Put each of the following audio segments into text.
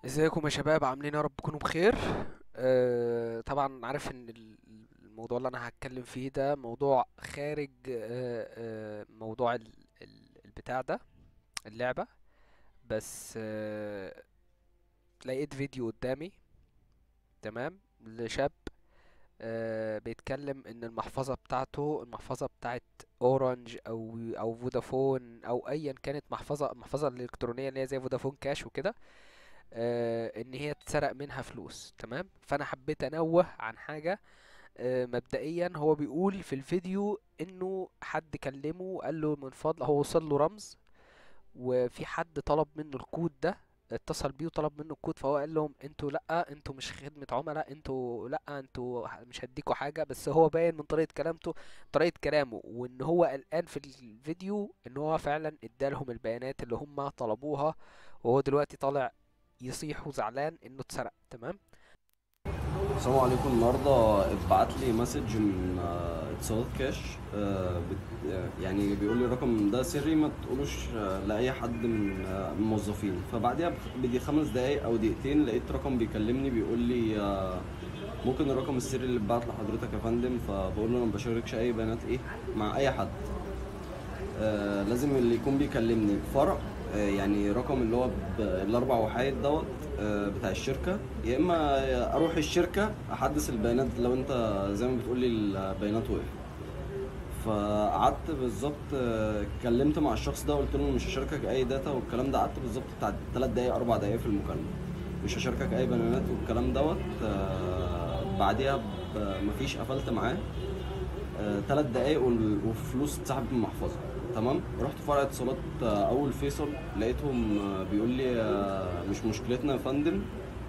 ازيكم يا شباب عاملين يا رب تكونوا بخير آه طبعا عارف ان ال- الموضوع اللي انا هتكلم فيه ده موضوع خارج آه آه موضوع ال- ال- البتاع ده اللعبة بس آه لقيت فيديو قدامي تمام لشاب آه بيتكلم ان المحفظة بتاعته المحفظة بتاعت اورنج او او فودافون او ايا كانت محفظة المحفظة الالكترونية اللي هي زي فودافون كاش وكده آه، ان هي اتسرق منها فلوس تمام فانا حبيت انوه عن حاجة آه، مبدئيا هو بيقول في الفيديو انه حد كلمه وقال له من فضل هو وصل له رمز وفي حد طلب منه الكود ده اتصل بيه وطلب منه الكود فهو قال لهم انتوا لا انتوا مش خدمة عملاء انتوا لا انتوا ه- مش هديكوا حاجة بس هو باين من طريقة كلامته طريقة كلامه وان هو قلقان في الفيديو ان هو فعلا ادالهم البيانات اللي هم طلبوها وهو دلوقتي طالع يصيح وزعلان انه اتسرق تمام السلام عليكم النهارده اتبعت لي مسج من آه، اتصالات كاش آه، بت- آه، يعني بيقول لي الرقم ده سري ما تقولوش آه، لاي حد من آه، من الموظفين فبعديها بخ- بدي خمس دقايق او دقيقتين لقيت رقم بيكلمني بيقول لي آه، ممكن الرقم السري اللي اتبعت لحضرتك يا فندم فبقول له انا ما بشاركش اي بيانات ايه مع اي حد آه، لازم اللي يكون بيكلمني فرع آه، يعني رقم اللي هو ب- الاربع وحايد دوت آه، بتاع الشركه يا اما اروح الشركه احدث البيانات لو انت زي ما بتقولي البيانات وقفت فقعدت بالظبط آه، اتكلمت مع الشخص ده قلت له مش هشاركك اي داتا والكلام ده قعدت بالظبط بتاع 3 دقايق 4 دقايق في المكالمه مش هشاركك اي بيانات والكلام دوت آه، بعديها ب- مفيش قفلت معاه ثلاث دقايق وال- وفلوس اتسحبت من المحفظه تمام رحت فرع اتصالات آه، اول فيصل لقيتهم آه، بيقول لي آه، مش مشكلتنا يا فندم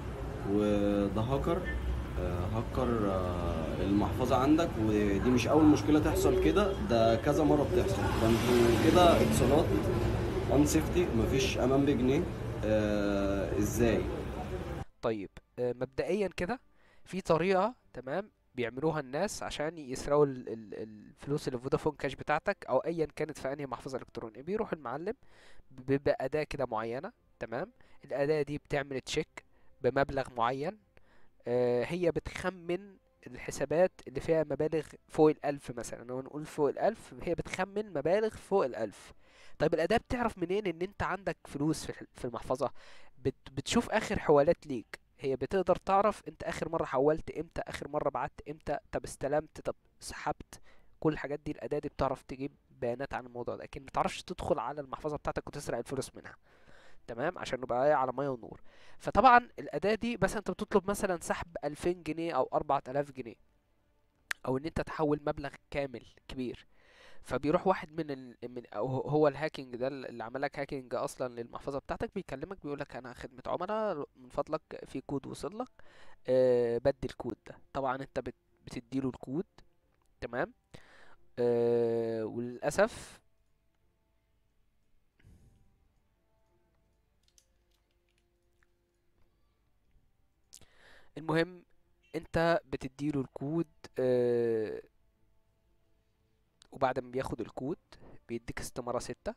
وده هاكر آه، هكر آه، المحفظه عندك ودي مش اول مشكله تحصل كده ده كذا مره بتحصل فانتوا كده اتصالات ان سيفتي مفيش امان بجنيه آه، ازاي طيب آه، مبدئيا كده في طريقة تمام بيعملوها الناس عشان يسرقوا ال- ال- الفلوس اللي في فودافون كاش بتاعتك او ايا كانت في انهي محفظة الكترونية بيروح المعلم بيبقى أداة كده معينة تمام الأداة دي بتعمل تشيك بمبلغ معين آه، هي بتخمن الحسابات اللي فيها مبالغ فوق الألف مثلا لو نقول فوق الألف هي بتخمن مبالغ فوق الألف طيب الأداة بتعرف منين إن أنت عندك فلوس في الح- في المحفظة بت بتشوف آخر حوالات ليك هي بتقدر تعرف أنت آخر مرة حولت إمتى آخر مرة بعت إمتى طب استلمت طب سحبت كل الحاجات دي الأداة دي بتعرف تجيب بيانات عن الموضوع ده لكن ما تعرفش تدخل على المحفظة بتاعتك وتسرق الفلوس منها تمام عشان نبقى إيه على ميه ونور فطبعا الأداة دي مثلا انت بتطلب مثلا سحب 2000 جنيه او 4000 جنيه او ان انت تحول مبلغ كامل كبير فبيروح واحد من ال... من أو هو هو الهاكينج ده اللي عمل لك هاكينج اصلا للمحفظه بتاعتك بيكلمك بيقول لك انا خدمه عملاء من فضلك في كود وصل لك آه بدي الكود ده طبعا انت بت... بتديله الكود تمام آه وللاسف المهم انت بتديله الكود آه وبعد ما بياخد الكود بيديك استمارة ستة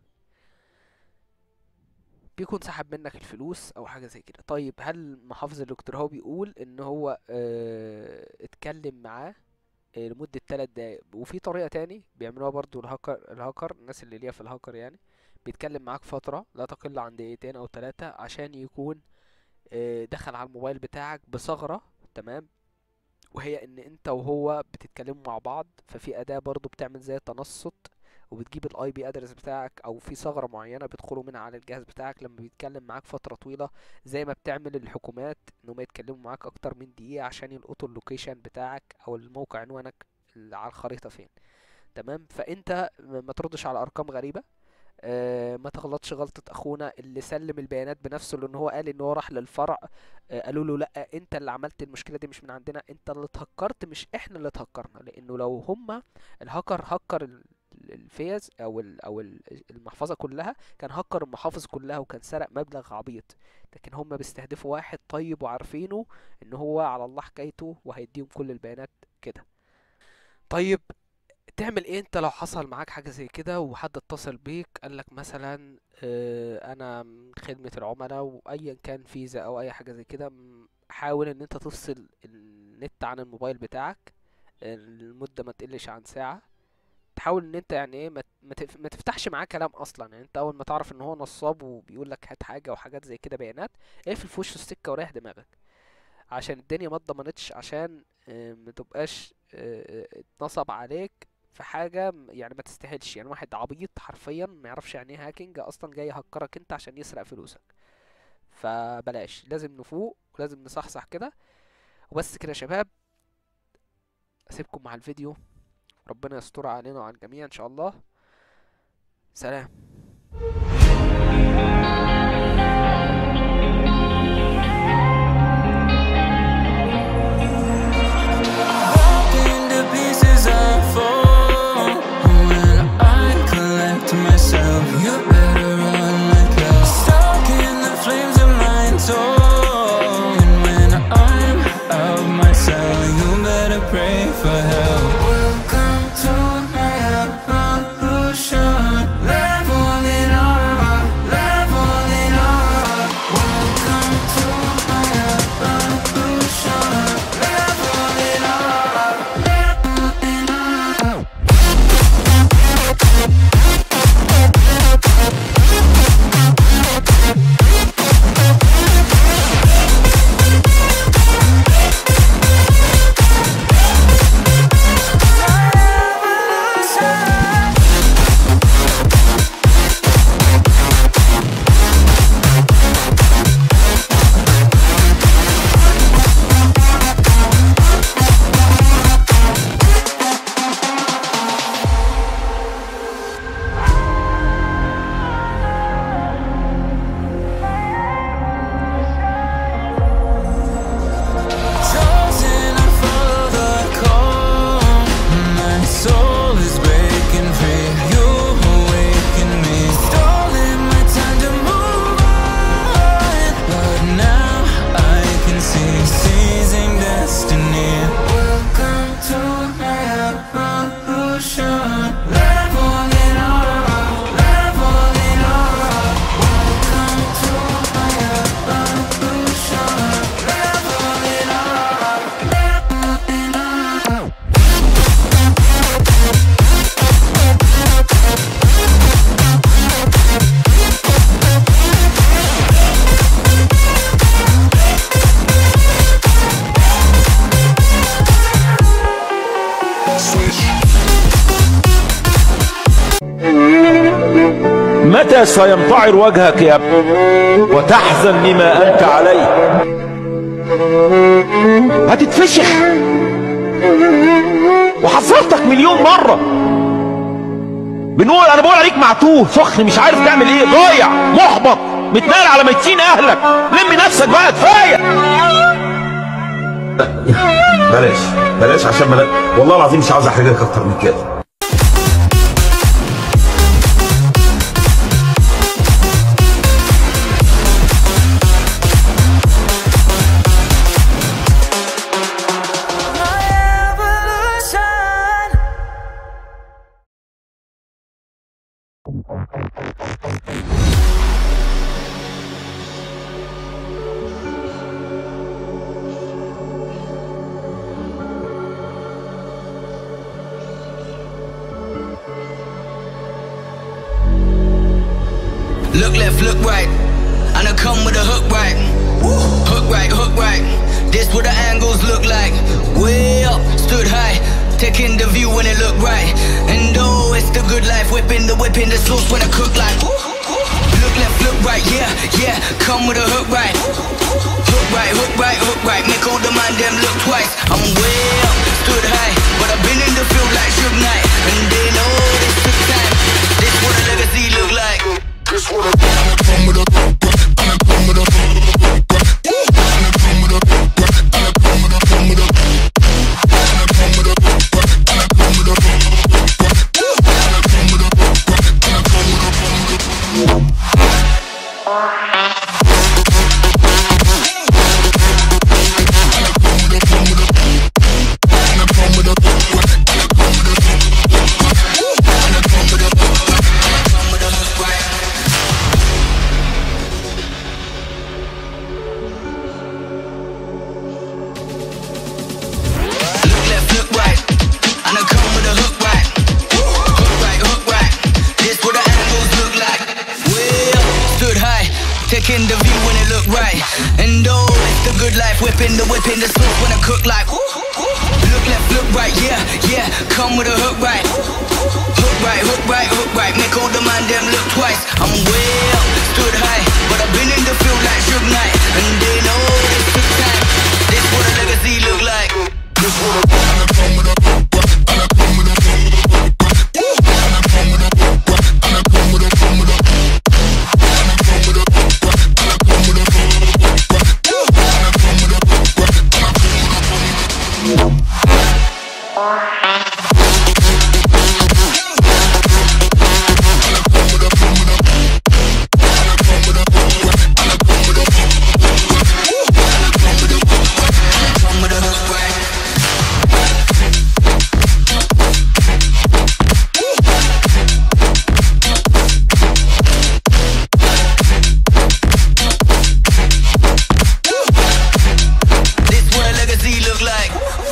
بيكون سحب منك الفلوس او حاجة زي كده طيب هل محافظ الدكتور هو بيقول ان هو اه اتكلم معاه آه، لمدة تلات دقايق وفي طريقة تاني بيعملوها برضو الهاكر الهاكر الناس اللي ليها في الهاكر يعني بيتكلم معاك فترة لا تقل عن دقيقتين او تلاتة عشان يكون آه، دخل على الموبايل بتاعك بثغرة تمام وهي ان انت وهو بتتكلموا مع بعض ففي اداة برضو بتعمل زي تنصت وبتجيب الاي بي ادرس بتاعك او في ثغرة معينة بيدخلوا منها على الجهاز بتاعك لما بيتكلم معاك فترة طويلة زي ما بتعمل الحكومات انهم يتكلموا معاك اكتر من دقيقة عشان يلقطوا اللوكيشن بتاعك او الموقع عنوانك اللي على الخريطة فين تمام فانت م- ما تردش على ارقام غريبة آه، ما تغلطش غلطة اخونا اللي سلم البيانات بنفسه لان هو قال ان هو راح للفرع آه، قالوا له لا انت اللي عملت المشكلة دي مش من عندنا انت اللي اتهكرت مش احنا اللي اتهكرنا لانه لو هما الهاكر هكر ال- ال- الفيز او ال او ال- المحفظة كلها كان هكر المحافظ كلها وكان سرق مبلغ عبيط لكن هما بيستهدفوا واحد طيب وعارفينه ان هو على الله حكايته وهيديهم كل البيانات كده طيب تعمل ايه انت لو حصل معاك حاجة زي كده وحد اتصل بيك قالك مثلا اه انا من خدمة العملاء وايا كان فيزا او اي حاجة زي كده م- حاول ان انت تفصل النت عن الموبايل بتاعك المدة ما تقلش عن ساعة تحاول ان انت يعني ايه ما ت- ما تف- ما تفتحش معاه كلام اصلا يعني انت اول ما تعرف ان هو نصاب وبيقول لك هات حاجة وحاجات زي كده بيانات اقفل في وشه السكة وريح دماغك عشان الدنيا ما اتضمنتش عشان اه، ما تبقاش اه، اه، اتنصب عليك في حاجة م- يعني ما تستاهلش يعني واحد عبيط حرفيا ما يعرفش يعني ايه هاكينج اصلا جاي يهكرك انت عشان يسرق فلوسك فبلاش لازم نفوق ولازم نصحصح كده وبس كده يا شباب اسيبكم مع الفيديو ربنا يستر علينا وعلى الجميع ان شاء الله سلام into pieces I fall When I collect myself You better run like hell Stuck in the flames of my soul And when I'm out my cell You better pray for help Welcome to my evolution Leveling up, leveling up Welcome to my evolution Leveling up, leveling up Chosen to follow the call. My soul is breaking free. You awaken me. Stolen my time to move on, but now I can see seizing destiny. Welcome to my evolution. Leveling up, leveling up. Welcome to my evolution. Leveling up, leveling up. متى سيمطعر وجهك يا ابني وتحزن لما أنت عليه هتتفشخ وحذرتك مليون مرة بنقول أنا بقول عليك معتوه سخن مش عارف تعمل إيه ضايع محبط متنال على ميتين أهلك لم نفسك بقى كفاية بلاش بلاش عشان بلاش والله العظيم مش عاوز احرجك اكتر من كده My evolution. Look left, look right. And I come with a hook right. Hook right, hook right. This what the angles look like. Way up, stood high. Taking the view when it look right. And oh, it's the good life. Whipping the whipping the sauce when I cook like. Look left, look right, yeah, yeah. Come with a hook right. Hook right, hook right, hook right. Make all the man them look twice. I'm way up, stood high. But I've been in the field like Suge Knight. And they know this took time. This what a legacy look like. when it look right. And oh, it's the good life, whipping the whipping the sauce when I cook like. Look left, look right, yeah, yeah. Come with a hook right. Hook right, hook right, hook right. Make all the man them look twice. I'm way up, stood high, but I've been in the field like Suge Knight, and they know this took time. This what a legacy look like. Come with a hook right. This what a legacy look like.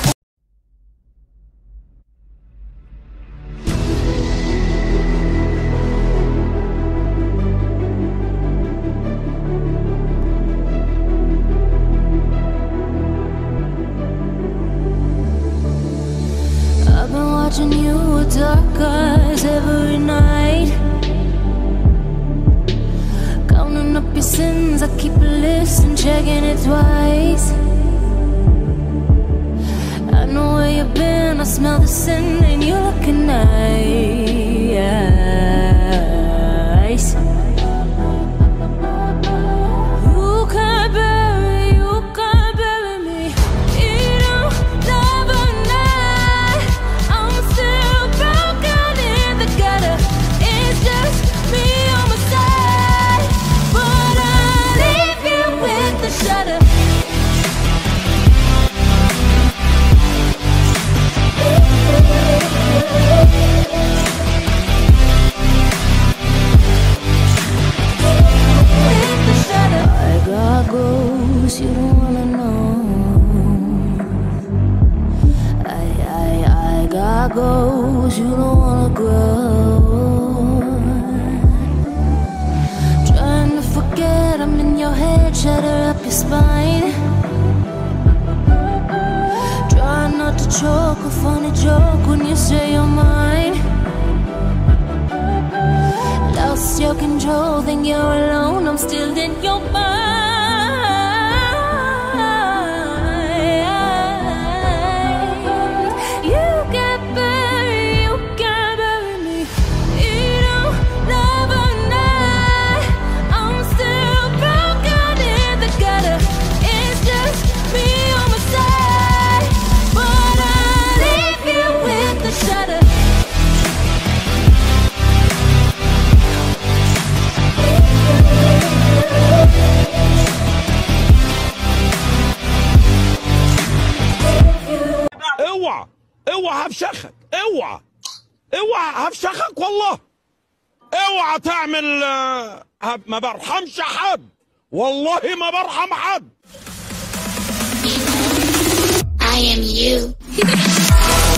I've been watching you with dark eyes every night. Counting up your sins, I keep a list and checking it twice. I know where you've been, I smell the sin, and you're looking nice. You can't bury, you can't bury me. You don't never know. I'm still broken in the gutter. It's just me on my side, but I leave you with the shudder. With the shudder. I got ghosts you don't wanna know. I, I, I got goals you don't wanna grow. Trying to forget I'm in your head, shatter up your spine. Try not to choke, a funny joke when you say you're mine. Lost your control, think you're alone, I'm still in your mind. You can't bury, you can't bury me. You don't never know. I'm still broken in the gutter. It's just me on my side, but I leave you with the shudder. اوعى اوعى هفشخك اوعى اوعى هفشخك والله اوعى تعمل آه، هب- ما برحمش حد والله ما برحم حد I am you.